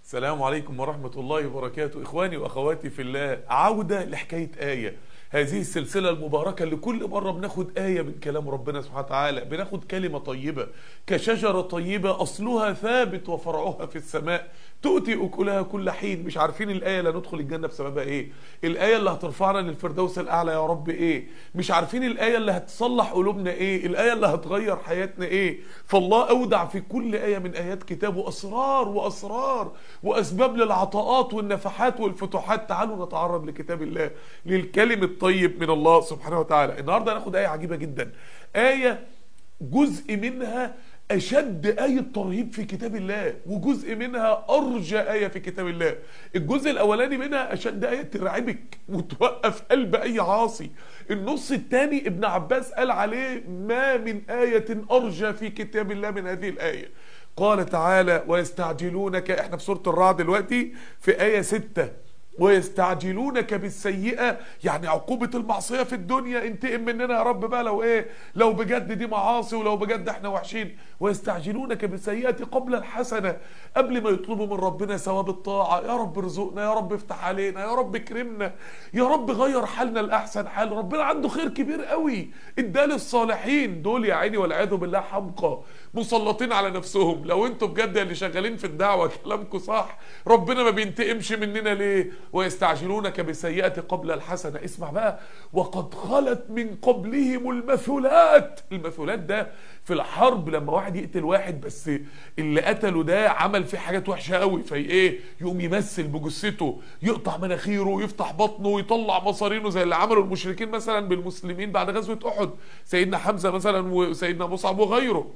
السلام عليكم ورحمة الله وبركاته إخواني وأخواتي في الله عودة لحكاية آية هذه السلسلة المباركة اللي كل مرة بناخد آية من كلام ربنا سبحانه وتعالى بناخد كلمة طيبة كشجرة طيبة أصلها ثابت وفرعها في السماء تؤتي أكلها كل حين مش عارفين الآية اللي ندخل الجنة بسببها إيه الآية اللي هترفعنا للفردوس الأعلى يا رب إيه مش عارفين الآية اللي هتصلح قلوبنا إيه الآية اللي هتغير حياتنا إيه فالله أودع في كل آية من آيات كتابه أسرار وأسرار وأسباب للعطاءات والنفحات والفتوحات تعالوا نتعرض لكتاب الله للكلم الطيب من الله سبحانه وتعالى النهاردة هناخد آية عجيبة جدا آية جزء منها أشد آية ترهيب في كتاب الله وجزء منها أرجى آية في كتاب الله الجزء الأولاني منها أشد آية ترعبك وتوقف قلب أي عاصي النص الثاني ابن عباس قال عليه ما من آية أرجى في كتاب الله من هذه الآية قال تعالى ويستعجلونك احنا في سورة الرعد دلوقتي في آية ستة ويستعجلونك بالسيئة يعني عقوبة المعصية في الدنيا انتقم مننا يا رب بقى لو ايه لو بجد دي معاصي ولو بجد احنا وحشين ويستعجلونك بالسيئة قبل الحسنة قبل ما يطلبوا من ربنا ثواب الطاعة يا رب ارزقنا يا رب افتح علينا يا رب اكرمنا يا رب غير حالنا لأحسن حال ربنا عنده خير كبير قوي اداه للصالحين دول يا عيني والعياذ بالله حمقى مسلطين على نفسهم لو انتوا بجد اللي شغالين في الدعوة كلامكم صح ربنا ما بينتقمش مننا ليه ويستعجلونك بالسيئة قبل الحسنة اسمع بقى وقد خلت من قبلهم المثلات المثلات ده في الحرب لما واحد يقتل واحد بس اللي قتله ده عمل فيه حاجات وحشة قوي في ايه يقوم يمثل بجثته يقطع مناخيره يفتح بطنه ويطلع مصارينه زي اللي عملوا المشركين مثلا بالمسلمين بعد غزوة احد سيدنا حمزة مثلا وسيدنا مصعب وغيره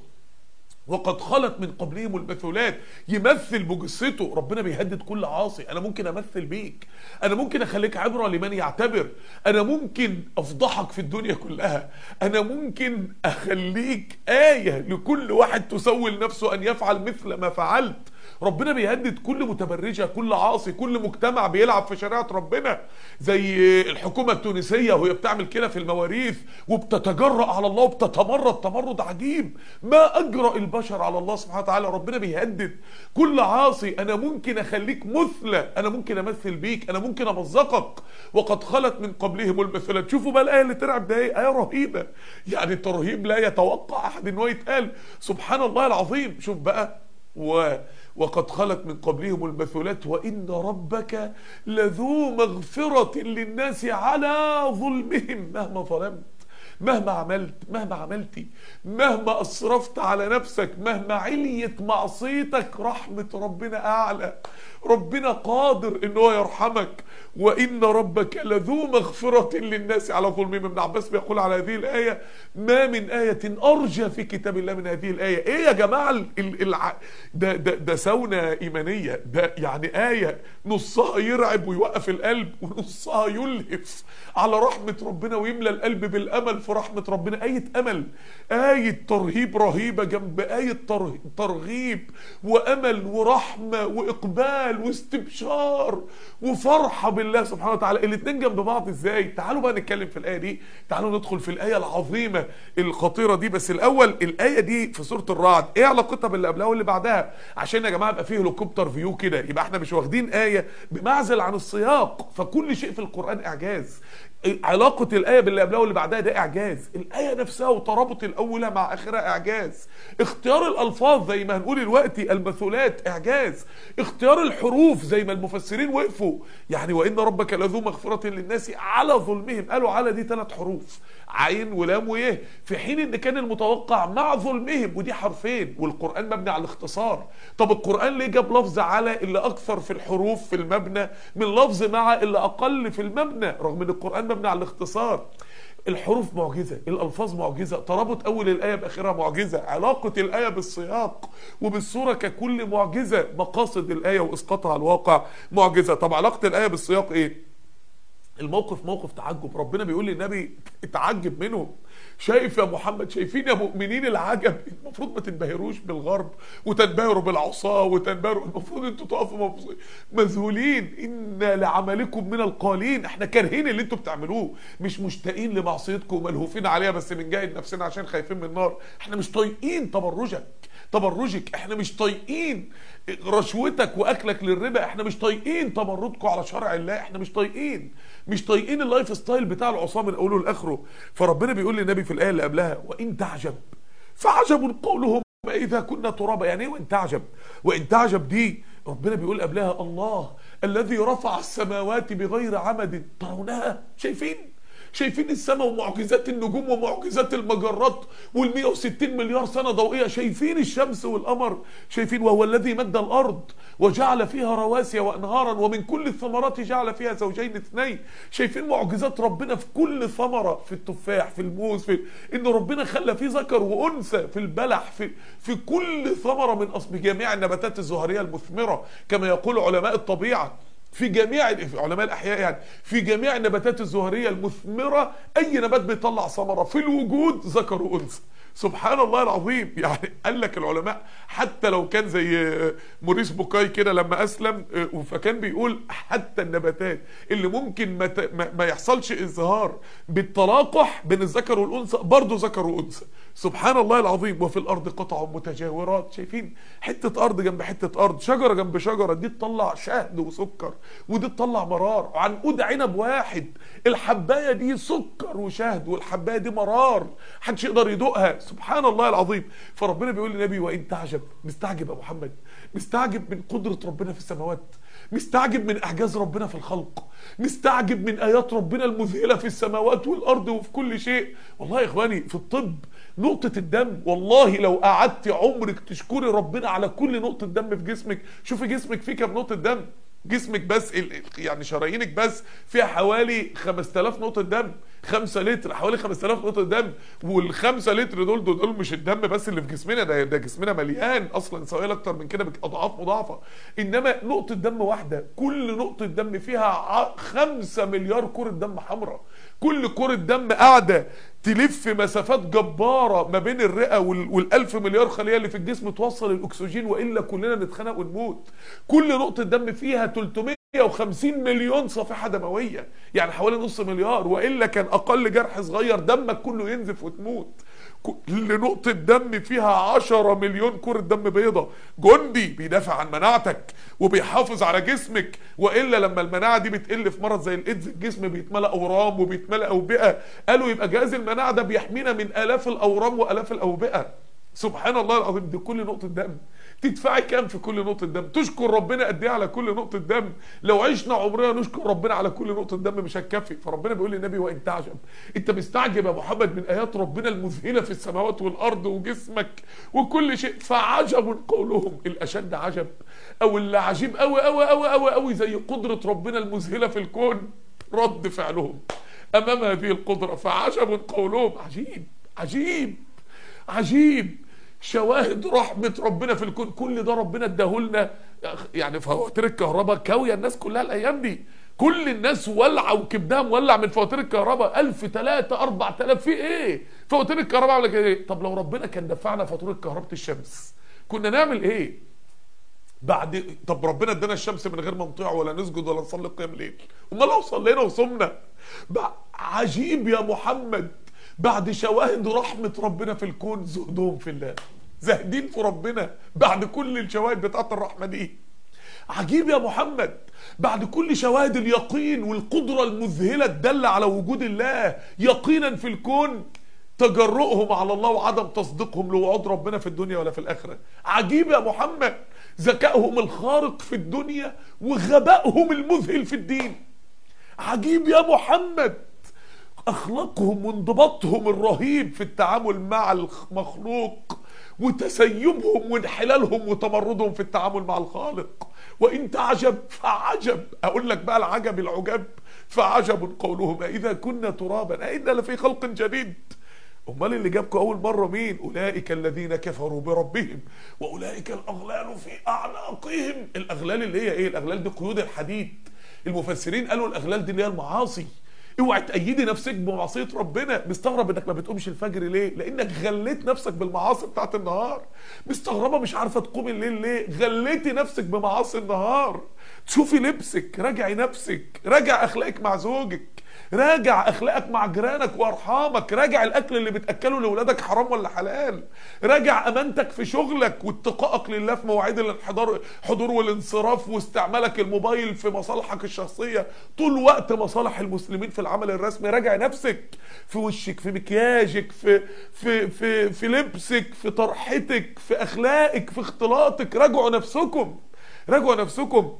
وقد خلت من قبلهم المثلات يمثل بجثته ربنا بيهدد كل عاصي انا ممكن امثل بيك انا ممكن اخليك عبره لمن يعتبر انا ممكن افضحك في الدنيا كلها انا ممكن اخليك ايه لكل واحد تسول نفسه ان يفعل مثل ما فعلت ربنا بيهدد كل متبرجة كل عاصي كل مجتمع بيلعب في شريعة ربنا زي الحكومة التونسية وهي بتعمل كده في المواريث وبتتجرأ على الله وبتتمرد تمرد عجيب ما أجرأ البشر على الله سبحانه وتعالى ربنا بيهدد كل عاصي أنا ممكن أخليك مثلى أنا ممكن أمثل بيك أنا ممكن أمزقك وقد خلت من قبلهم المثلات شوفوا بقى الآية اللي ترعب ده إيه آية رهيبة يعني الترهيب لا يتوقع أحد إن هو يتقال سبحان الله العظيم شوف بقى و وقد خلت من قبلهم المثلات وإن ربك لذو مغفرة للناس على ظلمهم مهما ظلمت مهما عملت مهما عملتي مهما أسرفت على نفسك مهما عليت معصيتك رحمة ربنا أعلى ربنا قادر ان هو يرحمك وان ربك لذو مغفرة للناس على ظلمهم ابن عباس بيقول على هذه الآية ما من آية أرجى في كتاب الله من هذه الآية ايه يا جماعة ال ال ده, ده, ده سونة إيمانية ده يعني آية نصها يرعب ويوقف القلب ونصها يلهف على رحمة ربنا ويملى القلب بالأمل في رحمة ربنا آية أمل آية ترهيب رهيبة جنب آية ترغيب وأمل ورحمة وإقبال واستبشار وفرحة بالله سبحانه وتعالى الاتنين جنب بعض ازاي تعالوا بقى نتكلم في الآية دي تعالوا ندخل في الآية العظيمة الخطيرة دي بس الأول الآية دي في سورة الرعد ايه علاقتها باللي قبلها واللي بعدها عشان يا جماعة يبقى فيه هليكوبتر فيو كده يبقى احنا مش واخدين آية بمعزل عن السياق فكل شيء في القرآن إعجاز علاقة الآية باللي قبلها واللي بعدها ده إعجاز الآية نفسها وترابط الأولى مع آخرها إعجاز اختيار الألفاظ زي ما هنقول دلوقتي المثلات إعجاز اختيار الحروف زي ما المفسرين وقفوا يعني وإن ربك لذو مغفرة للناس على ظلمهم قالوا على دي ثلاث حروف عين ولام ويه في حين ان كان المتوقع مع ظلمهم ودي حرفين والقرآن مبني على الاختصار طب القرآن ليه جاب لفظ على اللي اكثر في الحروف في المبنى من لفظ مع اللي اقل في المبنى رغم ان القرآن مبني على الاختصار الحروف معجزة الألفاظ معجزة ترابط أول الآية بآخرها معجزة علاقة الآية بالسياق وبالصورة ككل معجزة مقاصد الآية وإسقاطها على الواقع معجزة طب علاقة الآية بالسياق إيه الموقف موقف تعجب ربنا بيقول للنبي اتعجب منهم شايف يا محمد شايفين يا مؤمنين العجب المفروض ما تنبهروش بالغرب وتنبهروا بالعصا وتنبهروا المفروض انتوا تقفوا مذهولين ان لعملكم من القالين احنا كارهين اللي انتوا بتعملوه مش مشتاقين لمعصيتكم وملهوفين عليها بس بنجاهد نفسنا عشان خايفين من النار احنا مش طايقين تبرجك تبرجك احنا مش طايقين رشوتك واكلك للربا احنا مش طايقين تمردكم على شرع الله احنا مش طايقين مش طايقين اللايف ستايل بتاع العصاه من اوله لاخره فربنا بيقول للنبي في الايه اللي قبلها وان تعجب فعجب قولهم اذا كنا ترابا يعني ايه وان تعجب وان تعجب دي ربنا بيقول قبلها الله الذي رفع السماوات بغير عمد ترونها شايفين شايفين السماء ومعجزات النجوم ومعجزات المجرات وال 160 مليار سنه ضوئيه شايفين الشمس والقمر شايفين وهو الذي مد الارض وجعل فيها رواسي وانهارا ومن كل الثمرات جعل فيها زوجين اثنين شايفين معجزات ربنا في كل ثمره في التفاح في الموز في ان ربنا خلى فيه ذكر وانثى في البلح في في كل ثمره من اصل جميع النباتات الزهريه المثمره كما يقول علماء الطبيعه في جميع علماء الاحياء يعني في جميع النباتات الزهريه المثمره اي نبات بيطلع ثمره في الوجود ذكر وانثى سبحان الله العظيم يعني قال لك العلماء حتى لو كان زي موريس بوكاي كده لما اسلم فكان بيقول حتى النباتات اللي ممكن ما, ما يحصلش ازدهار بالتلاقح بين الذكر والانثى برضه ذكر وانثى سبحان الله العظيم وفي الارض قطع متجاورات شايفين حته ارض جنب حته ارض شجره جنب شجره دي تطلع شهد وسكر ودي تطلع مرار عنقود عنب واحد الحبايه دي سكر وشهد والحبايه دي مرار محدش يقدر يدوقها سبحان الله العظيم فربنا بيقول للنبي وان تعجب مستعجب يا محمد مستعجب من قدره ربنا في السماوات مستعجب من اعجاز ربنا في الخلق مستعجب من ايات ربنا المذهله في السماوات والارض وفي كل شيء والله يا اخواني في الطب نقطة الدم والله لو قعدت عمرك تشكري ربنا على كل نقطة دم في جسمك شوفي جسمك فيه كام نقطة دم جسمك بس يعني شرايينك بس فيها حوالي 5000 نقطة دم 5 لتر حوالي 5000 نقطة دم وال5 لتر دول, دول دول مش الدم بس اللي في جسمنا ده ده جسمنا مليان اصلا سوائل اكتر من كده باضعاف مضاعفة انما نقطة دم واحدة كل نقطة دم فيها 5 مليار كرة دم حمراء كل كرة دم قاعدة تلف مسافات جبارة ما بين الرئة والألف مليار خلية اللي في الجسم توصل الأكسجين وإلا كلنا نتخنق ونموت كل نقطة دم فيها 350 مليون صفيحة دموية يعني حوالي نص مليار وإلا كان أقل جرح صغير دمك كله ينزف وتموت كل نقطة دم فيها 10 مليون كرة دم بيضة جندي بيدافع عن مناعتك وبيحافظ على جسمك وإلا لما المناعة دي بتقل في مرض زي الإيدز الجسم بيتملى أورام وبيتملى أوبئة قالوا يبقى جهاز المناعة ده بيحمينا من آلاف الأورام وآلاف الأوبئة سبحان الله العظيم دي كل نقطة دم تدفعي كام في كل نقطة دم تشكر ربنا قد ايه على كل نقطة دم لو عشنا عمرنا نشكر ربنا على كل نقطة دم مش هتكفي فربنا بيقول للنبي وان تعجب انت مستعجب يا محمد من ايات ربنا المذهلة في السماوات والارض وجسمك وكل شيء فعجب قولهم الاشد عجب او اللي عجيب قوي قوي قوي قوي قوي زي قدرة ربنا المذهلة في الكون رد فعلهم امام هذه القدرة فعجب قولهم عجيب عجيب عجيب شواهد رحمة ربنا في الكون كل ده ربنا اداهولنا يعني فواتير الكهرباء كاوية الناس كلها الايام دي كل الناس ولعة وكبدها مولع من فواتير الكهرباء 1000 3 4000 في ايه فواتير الكهرباء عامله كده ايه طب لو ربنا كان دفعنا فاتوره كهرباء الشمس كنا نعمل ايه بعد طب ربنا ادانا الشمس من غير ما نطيع ولا نسجد ولا نصلي قيام ليل امال لو صلينا وصمنا عجيب يا محمد بعد شواهد رحمة ربنا في الكون زهدهم في الله زاهدين في ربنا بعد كل الشواهد بتاعت الرحمة دي عجيب يا محمد بعد كل شواهد اليقين والقدرة المذهلة الدالة على وجود الله يقينا في الكون تجرؤهم على الله وعدم تصديقهم لوعود ربنا في الدنيا ولا في الآخرة عجيب يا محمد ذكائهم الخارق في الدنيا وغبائهم المذهل في الدين عجيب يا محمد اخلاقهم وانضباطهم الرهيب في التعامل مع المخلوق وتسيبهم وانحلالهم وتمردهم في التعامل مع الخالق وان تعجب فعجب اقول لك بقى العجب العجب فعجب قولهم اذا كنا ترابا أئنا لفي خلق جديد امال اللي جابكم اول مره مين اولئك الذين كفروا بربهم واولئك الاغلال في اعناقهم الاغلال اللي هي ايه الاغلال دي قيود الحديد المفسرين قالوا الاغلال دي اللي هي المعاصي اوعي تأيدي نفسك بمعصية ربنا مستغرب انك ما بتقومش الفجر ليه لانك غليت نفسك بالمعاصي بتاعت النهار مستغربة مش عارفة تقومي الليل ليه غليتي نفسك بمعاصي النهار تشوفي لبسك راجعي نفسك راجع اخلاقك مع زوجك راجع اخلاقك مع جيرانك وارحامك راجع الاكل اللي بتاكله لاولادك حرام ولا حلال راجع امانتك في شغلك واتقائك لله في مواعيد الانحدار حضور والانصراف واستعمالك الموبايل في مصالحك الشخصيه طول وقت مصالح المسلمين في العمل الرسمي راجع نفسك في وشك في مكياجك في في في في لبسك في طرحتك في اخلاقك في اختلاطك راجعوا نفسكم راجعوا نفسكم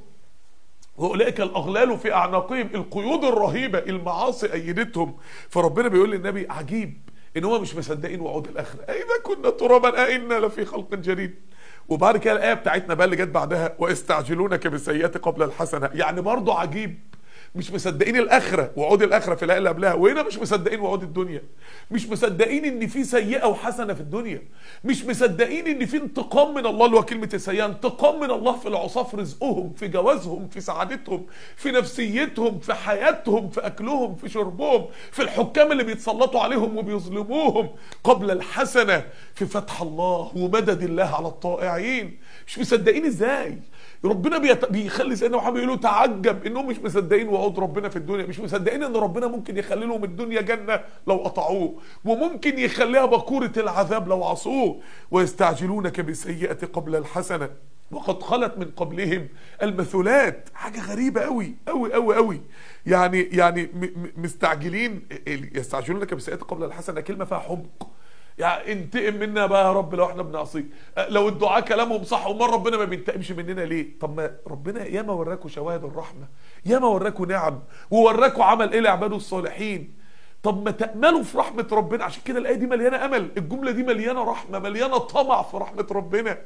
واولئك الاغلال في اعناقهم القيود الرهيبه المعاصي ايدتهم فربنا بيقول للنبي عجيب ان هم مش مصدقين وعود الاخره اذا كنا ترابا ائنا لفي خلق جديد وبعد كده الايه بتاعتنا بقى اللي جت بعدها واستعجلونك بالسيئات قبل الحسنه يعني برضه عجيب مش مصدقين الاخره وعود الاخره في الايه اللي قبلها وهنا مش مصدقين وعود الدنيا مش مصدقين ان في سيئه وحسنه في الدنيا مش مصدقين ان في انتقام من الله اللي هو كلمه السيئه انتقام من الله في العصاه في رزقهم في جوازهم في سعادتهم في نفسيتهم في حياتهم في اكلهم في شربهم في الحكام اللي بيتسلطوا عليهم وبيظلموهم قبل الحسنه في فتح الله ومدد الله على الطائعين مش مصدقين ازاي ربنا بيت... بيخلي سيدنا محمد يقول له تعجب انهم مش مصدقين وعود ربنا في الدنيا مش مصدقين ان ربنا ممكن يخلي لهم الدنيا جنه لو قطعوه وممكن يخليها بكوره العذاب لو عصوه ويستعجلونك بالسيئه قبل الحسنه وقد خلت من قبلهم المثلات حاجه غريبه قوي قوي قوي قوي يعني يعني م... م... مستعجلين يستعجلونك بالسيئه قبل الحسنه كلمه فيها حمق يعني انتقم منا بقى يا رب لو احنا بنعصيك لو الدعاء كلامهم صح امال ربنا ما بينتقمش مننا ليه طب ما ربنا ياما وراكوا شواهد الرحمه ياما وراكوا نعم ووراكوا عمل ايه لعباده الصالحين طب ما تأملوا في رحمة ربنا عشان كده الآية دي مليانة أمل الجملة دي مليانة رحمة مليانة طمع في رحمة ربنا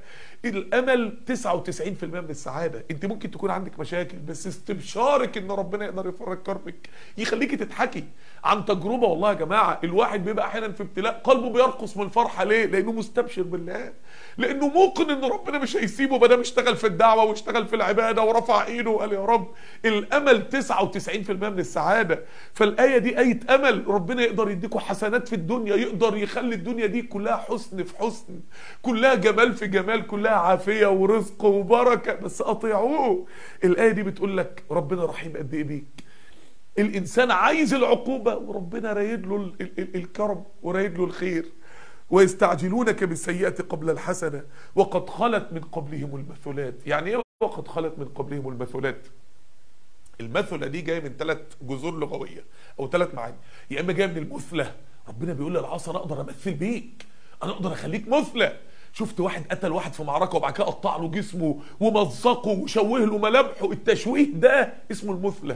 الأمل 99% من السعادة أنت ممكن تكون عندك مشاكل بس استبشارك إن ربنا يقدر يفرج كربك يخليكي تضحكي عن تجربة والله يا جماعة الواحد بيبقى أحيانا في ابتلاء قلبه بيرقص من الفرحة ليه؟ لأنه مستبشر بالله لأنه موقن إن ربنا مش هيسيبه ما دام اشتغل في الدعوة واشتغل في العبادة ورفع إيده وقال يا رب الأمل 99% من السعادة فالآية دي آية أمل ربنا يقدر يديكوا حسنات في الدنيا يقدر يخلي الدنيا دي كلها حسن في حسن كلها جمال في جمال كلها عافية ورزق وبركة بس أطيعوه الآية دي بتقول لك ربنا رحيم قد إيه بيك الإنسان عايز العقوبة وربنا رايد له ال- ال- ال- الكرم ورايد له الخير ويستعجلونك بالسيئة قبل الحسنة وقد خلت من قبلهم المثلات يعني ايه وقد خلت من قبلهم المثلات المثلة دي جاية من ثلاث جذور لغوية أو ثلاث معاني يا إما جاية من المثلة ربنا بيقول للعصا أنا أقدر أمثل بيك أنا أقدر أخليك مثلة شفت واحد قتل واحد في معركة وبعد كده قطع له جسمه ومزقه وشوه له ملامحه التشويه ده اسمه المثلة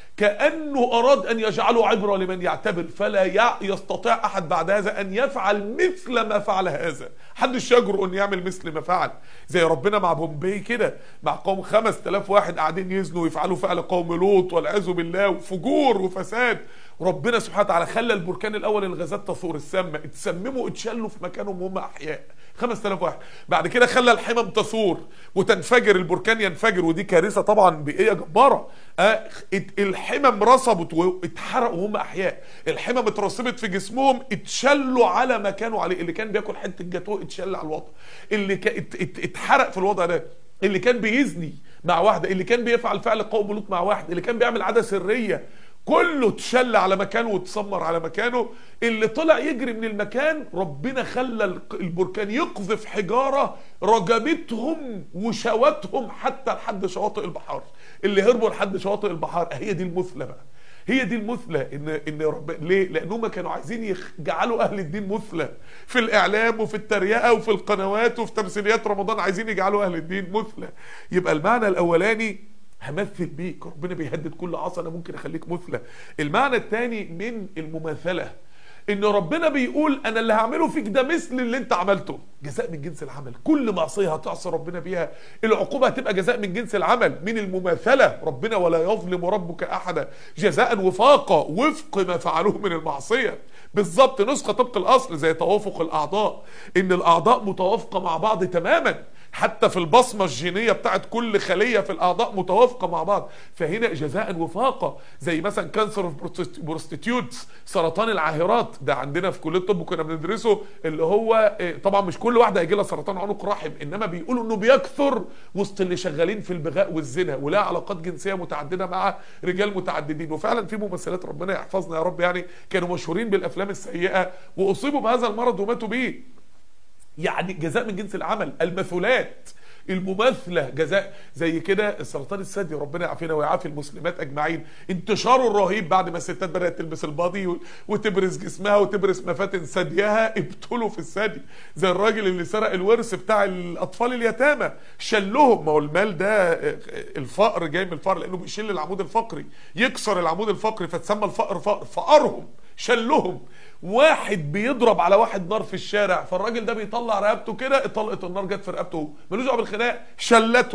كأنه أراد أن يجعله عبرة لمن يعتبر فلا يع- يستطيع أحد بعد هذا أن يفعل مثل ما فعل هذا حدش يجرؤ أن يعمل مثل ما فعل زي ربنا مع بومبي كده مع قوم 5000 واحد قاعدين يزنوا ويفعلوا فعل قوم لوط والعياذ بالله وفجور وفساد ربنا سبحانه وتعالى خلى البركان الأول الغازات تثور السامة اتسمموا اتشلوا في مكانهم وهم أحياء 5000 واحد بعد كده خلى الحمم تثور وتنفجر البركان ينفجر ودي كارثه طبعا بيئيه جباره آه ات- الحمم رصبت واتحرقوا وهم احياء الحمم اترسبت في جسمهم اتشلوا على ما كانوا عليه اللي كان بياكل حته جاتوه اتشل على الوضع اللي كان ات- ات- اتحرق في الوضع ده اللي كان بيزني مع واحده اللي كان بيفعل فعل قوم لوط مع واحد اللي كان بيعمل عاده سريه كله اتشل على مكانه واتسمر على مكانه اللي طلع يجري من المكان ربنا خلى الق- البركان يقذف حجارة رجمتهم وشوتهم حتى لحد شواطئ البحار اللي هربوا لحد شواطئ البحار هي دي المثلى بقى هي دي المثلى ان ان رب... ليه؟ لانهم كانوا عايزين يجعلوا اهل الدين مثلى في الاعلام وفي التريقه وفي القنوات وفي تمثيليات رمضان عايزين يجعلوا اهل الدين مثلى يبقى المعنى الاولاني همثل بيك ربنا بيهدد كل عصا انا ممكن اخليك مثلى المعنى الثاني من المماثله ان ربنا بيقول انا اللي هعمله فيك ده مثل اللي انت عملته جزاء من جنس العمل كل معصيه هتعصي ربنا بيها العقوبه هتبقى جزاء من جنس العمل من المماثله ربنا ولا يظلم ربك احدا جزاء وفاقا وفق ما فعلوه من المعصيه بالظبط نسخه طبق الاصل زي توافق الاعضاء ان الاعضاء متوافقه مع بعض تماما حتى في البصمه الجينيه بتاعت كل خليه في الاعضاء متوافقه مع بعض فهنا جزاء وفاقه زي مثلا كانسر اوف بروستيتيوتس سرطان العاهرات ده عندنا في كليه الطب كنا بندرسه اللي هو آه، طبعا مش كل واحده هيجي لها سرطان عنق رحم انما بيقولوا انه بيكثر وسط اللي شغالين في البغاء والزنا ولا علاقات جنسيه متعدده مع رجال متعددين وفعلا في ممثلات ربنا يحفظنا يا رب يعني كانوا مشهورين بالافلام السيئه واصيبوا بهذا المرض وماتوا بيه يعني جزاء من جنس العمل المثلات المماثلة جزاء زي كده سرطان الثدي ربنا يعافينا ويعافي المسلمات اجمعين انتشاره الرهيب بعد ما الستات بدأت تلبس البادي و- وتبرز جسمها وتبرز مفاتن ثديها ابتلوا في الثدي زي الراجل اللي سرق الورث بتاع الاطفال اليتامى شلهم ما هو المال ده آه، الفقر جاي من الفقر لانه بيشل العمود الفقري يكسر العمود الفقري فتسمى الفقر فقر فقرهم شلهم واحد بيضرب على واحد نار في الشارع فالراجل ده بيطلع رقبته كده طلقه النار جت في رقبته ملوش دعوه بالخناق شلته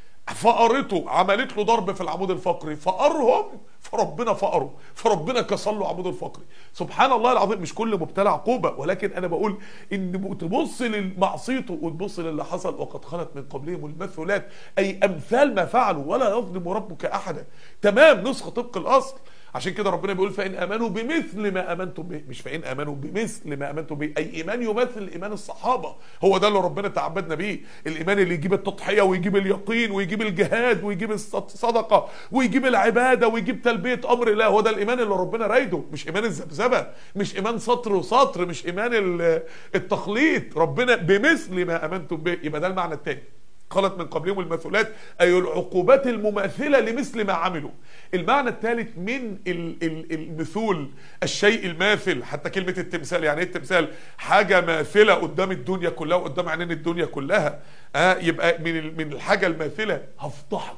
فقرته عملت له ضرب في العمود الفقري فقرهم فربنا فقره فربنا كسر له عمود الفقري سبحان الله العظيم مش كل مبتلى عقوبه ولكن انا بقول ان تبص لمعصيته وتبص للي حصل وقد خلت من قبلهم المثلات اي امثال ما فعلوا ولا يظلم ربك احدا تمام نسخه طبق الاصل عشان كده ربنا بيقول فان امنوا بمثل ما امنتم به مش فان امنوا بمثل ما امنتم به اي ايمان يمثل ايمان الصحابه هو ده اللي ربنا تعبدنا بيه الايمان اللي يجيب التضحيه ويجيب اليقين ويجيب الجهاد ويجيب الصدقه ويجيب العباده ويجيب تلبيه امر الله هو ده الايمان اللي ربنا رايده مش ايمان الذبذبه مش ايمان سطر وسطر مش ايمان ال- التخليط ربنا بمثل ما امنتم به يبقى ده المعنى الثاني خلت من قبلهم المثلات أي العقوبات المماثلة لمثل ما عملوا المعنى الثالث من ال- ال- المثول الشيء الماثل حتى كلمة التمثال يعني ايه التمثال حاجة ماثلة قدام الدنيا كلها وقدام عينين الدنيا كلها آه يبقى من ال- من الحاجة الماثلة هفضحك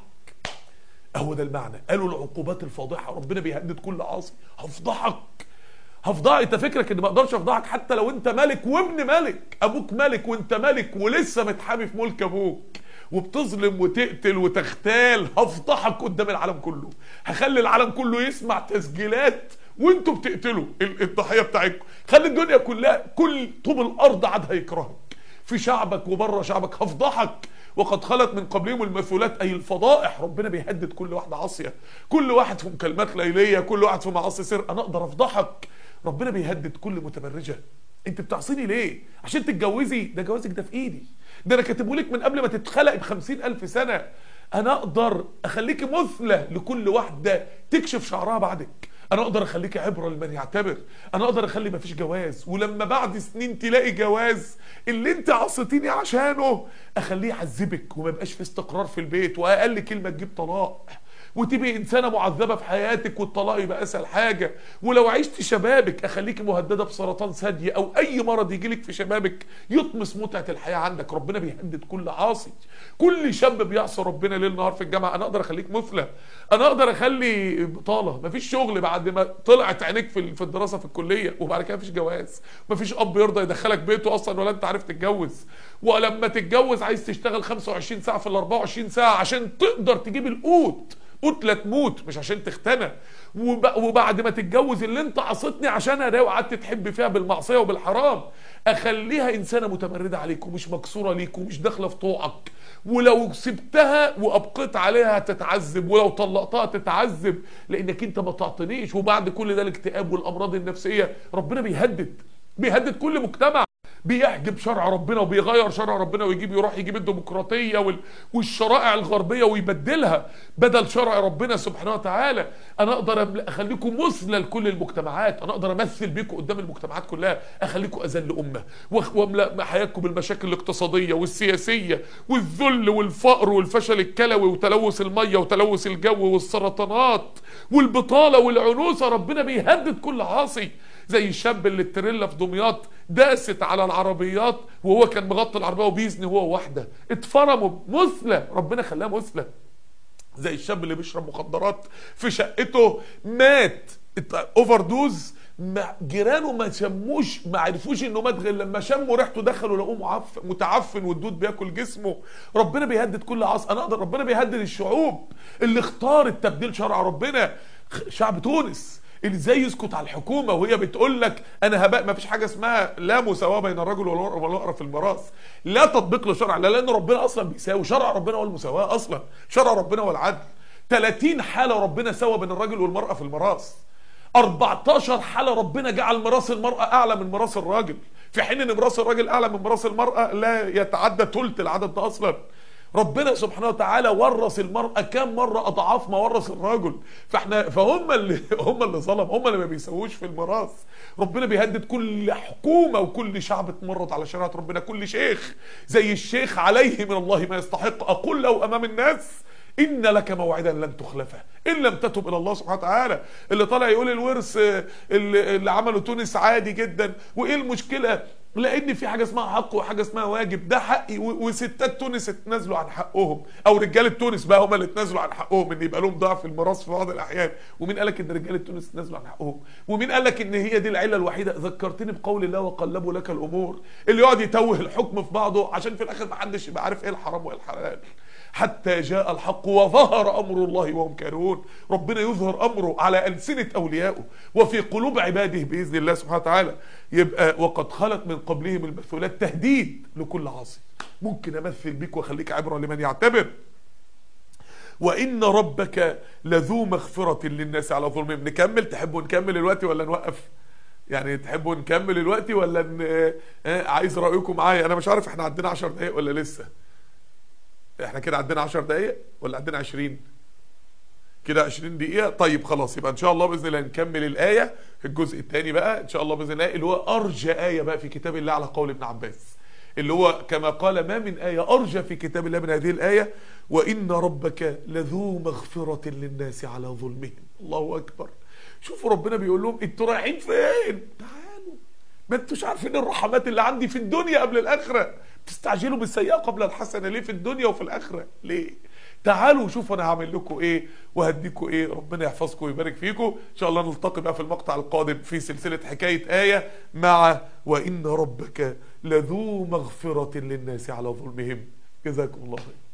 هو ده المعنى قالوا العقوبات الفاضحة ربنا بيهدد كل عاصي هفضحك هفضحك انت فكرك ان ما اقدرش افضحك حتى لو انت ملك وابن ملك ابوك ملك وانت ملك ولسه متحامي في ملك ابوك وبتظلم وتقتل وتختال هفضحك قدام العالم كله هخلي العالم كله يسمع تسجيلات وانتوا بتقتلوا ال- الضحيه بتاعتكم خلي الدنيا كلها كل طوب الارض عاد هيكرهك في شعبك وبره شعبك هفضحك وقد خلت من قبلهم المثلات اي الفضائح ربنا بيهدد كل واحده عاصيه كل واحد في مكالمات ليليه كل واحد في معاصي سر انا اقدر افضحك ربنا بيهدد كل متبرجه انت بتعصيني ليه عشان تتجوزي ده جوازك ده في ايدي ده انا كاتبهولك من قبل ما تتخلقي بخمسين الف سنه انا اقدر اخليكي مثلى لكل واحده تكشف شعرها بعدك انا اقدر اخليكي عبره لمن يعتبر انا اقدر اخلي مفيش جواز ولما بعد سنين تلاقي جواز اللي انت عصيتيني عشانه اخليه يعذبك وما يبقاش في استقرار في البيت واقل كلمه تجيب طلاق وتبقي انسانه معذبه في حياتك والطلاق يبقى اسهل حاجه ولو عشت شبابك اخليكي مهدده بسرطان ثدي او اي مرض يجيلك في شبابك يطمس متعه الحياه عندك ربنا بيهدد كل عاصي كل شاب بيعصي ربنا ليل نهار في الجامعه انا اقدر اخليك مثلى انا اقدر اخلي بطاله مفيش شغل بعد ما طلعت عينيك في في الدراسه في الكليه وبعد كده مفيش جواز مفيش اب يرضى يدخلك بيته اصلا ولا انت عارف تتجوز ولما تتجوز عايز تشتغل 25 ساعه في ال 24 ساعه عشان تقدر تجيب القوت قوت لا تموت مش عشان تختنى وب... وبعد ما تتجوز اللي انت عصيتني عشانها ده وقعدت تحب فيها بالمعصيه وبالحرام اخليها انسانه متمرده عليك ومش مكسوره ليك ومش داخله في طوعك ولو سبتها وابقيت عليها تتعذب ولو طلقتها تتعذب لانك انت ما تعطينيش وبعد كل ده الاكتئاب والامراض النفسيه ربنا بيهدد بيهدد كل مجتمع بيحجب شرع ربنا وبيغير شرع ربنا ويجيب يروح يجيب الديمقراطيه وال... والشرائع الغربيه ويبدلها بدل شرع ربنا سبحانه وتعالى انا اقدر أمل- اخليكم مثلى لكل المجتمعات انا اقدر امثل بيكم قدام المجتمعات كلها اخليكم اذل امه وأخ- واملا حياتكم بالمشاكل الاقتصاديه والسياسيه والذل والفقر والفشل الكلوي وتلوث الميه وتلوث الجو والسرطانات والبطاله والعنوسه ربنا بيهدد كل عاصي زي الشاب اللي التريلا في دمياط داست على العربيات وهو كان مغطي العربيه وبيزني هو واحده اتفرموا مثلى ربنا خلاه مثلى زي الشاب اللي بيشرب مخدرات في شقته مات اوفر دوز ما جيرانه ما شموش ما عرفوش انه مات غير لما شموا ريحته دخلوا لقوه معف- متعفن والدود بياكل جسمه ربنا بيهدد كل عصر انا اقدر ربنا بيهدد الشعوب اللي اختارت تبديل شرع ربنا خ- شعب تونس ازاي يسكت على الحكومه وهي بتقول لك انا هبقى ما فيش حاجه اسمها لا مساواه بين الرجل والمراه والمرأة في الميراث لا تطبيق لشرع الله لان ربنا اصلا بيساوي شرع ربنا هو المساواه اصلا شرع ربنا هو العدل 30 حاله ربنا سوى بين الرجل والمراه في الميراث 14 حاله ربنا جعل ميراث المراه اعلى من ميراث الراجل في حين ان ميراث الراجل اعلى من ميراث المراه لا يتعدى ثلث العدد ده اصلا ربنا سبحانه وتعالى ورث المرأة كام مرة أضعاف ما ورث الرجل فاحنا فهم اللي هم اللي ظلم هم اللي ما بيسووش في الميراث ربنا بيهدد كل حكومة وكل شعب اتمرد على شريعة ربنا كل شيخ زي الشيخ عليه من الله ما يستحق أقول له أمام الناس إن لك موعدا لن تخلفه إن لم تتب إلى الله سبحانه وتعالى اللي طالع يقول الورث اللي, اللي عمله تونس عادي جدا وإيه المشكلة لان في حاجه اسمها حق وحاجه اسمها واجب ده حقي وستات تونس اتنازلوا عن حقهم او رجاله تونس بقى هم اللي اتنازلوا عن حقهم ان يبقى لهم ضعف الميراث في بعض الاحيان ومين قال لك ان رجاله تونس اتنازلوا عن حقهم ومين قال لك ان هي دي العله الوحيده ذكرتني بقول الله وقلبوا لك الامور اللي يقعد يتوه الحكم في بعضه عشان في الاخر ما حدش يبقى عارف ايه الحرام وايه الحلال حتى جاء الحق وظهر امر الله وهم كارهون ربنا يظهر امره على السنه اوليائه وفي قلوب عباده باذن الله سبحانه وتعالى يبقى وقد خلت من قبلهم المثلات تهديد لكل عاصي ممكن امثل بيك واخليك عبره لمن يعتبر وان ربك لذو مغفره للناس على ظلمهم نكمل تحبوا نكمل الوقت ولا نوقف يعني تحبوا نكمل الوقت ولا ن... عايز رايكم معايا انا مش عارف احنا عندنا 10 دقايق ولا لسه احنا كده عندنا 10 دقايق ولا عندنا 20 كده 20 دقيقة طيب خلاص يبقى ان شاء الله باذن الله نكمل الآية في الجزء الثاني بقى ان شاء الله باذن الله اللي هو ارجى آية بقى في كتاب الله على قول ابن عباس اللي هو كما قال ما من آية أرجى في كتاب الله من هذه الآية وإن ربك لذو مغفرة للناس على ظلمهم الله أكبر شوفوا ربنا بيقول لهم انتوا رايحين فين تعالوا ما انتوش عارفين الرحمات اللي عندي في الدنيا قبل الآخرة بتستعجلوا بالسيئة قبل الحسنة ليه في الدنيا وفي الآخرة ليه تعالوا شوفوا انا هعمل لكم ايه وهديكم ايه ربنا يحفظكم ويبارك فيكم ان شاء الله نلتقي بقى في المقطع القادم في سلسله حكايه ايه مع وان ربك لذو مغفره للناس على ظلمهم جزاكم الله خير